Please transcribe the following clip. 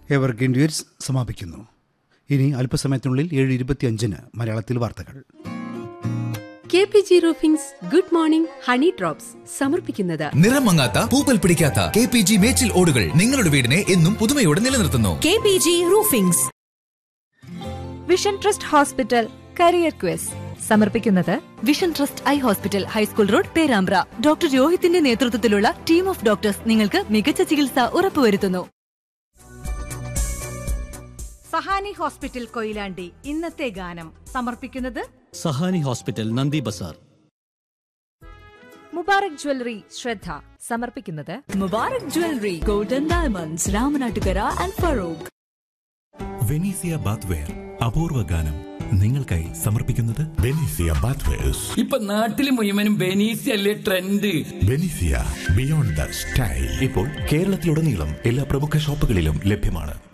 evergreen ഡ്യൂറ്റ്സ് സമാപിക്കുന്നു ഇനി അല്പസമയത്തിനുള്ളിൽ ഏഴ് ഇരുപത്തിയഞ്ചിന് മലയാളത്തിൽ വാർത്തകൾ K P G roofings good morning honey drops സമർപ്പിക്കുന്നത് നിറം മങ്ങാത്ത പൂപ്പൽ പിടിക്കാത്ത കെ പി ജി മേച്ചിൽ ഓടുകൾ നിങ്ങളുടെ വീടിനെ എന്നും പുതുമയോടെ നിലനിർത്തുന്നു K P G roofings vision trust hospital career quiz സമർപ്പിക്കുന്നത് vision trust eye hospital high school road Perambra doctor രോഹിത്തിന്റെ നേതൃത്വത്തിലുള്ള ടീം ഓഫ് ഡോക്ടേഴ്സ് നിങ്ങൾക്ക് മികച്ച ചികിത്സ ഉറപ്പുവരുത്തുന്നു സഹാനി ഹോസ്പിറ്റൽ കൊയിലാണ്ടി ഇന്നത്തെ ഗാനം സമർപ്പിക്കുന്നത് സഹാനി ഹോസ്പിറ്റൽ നന്ദി ബസാർ മുബാറക് ജ്വല്ലറി ശ്രദ്ധ സമർപ്പിക്കുന്നത് Mubarak jewellery golden diamonds Ramanattukara and Farook Venesia bathware അപൂർവ ഗാനം നിങ്ങൾക്കായി സമർപ്പിക്കുന്നത് ബെനീസിയ ബാത്വേഴ്സ് ഇപ്പൊ നാട്ടില് മുഴുവനും ബെനീസി അല്ലേ trend Venesia beyond the style ഇപ്പോൾ കേരളത്തിലുടനീളം എല്ലാ പ്രമുഖ ഷോപ്പുകളിലും ലഭ്യമാണ്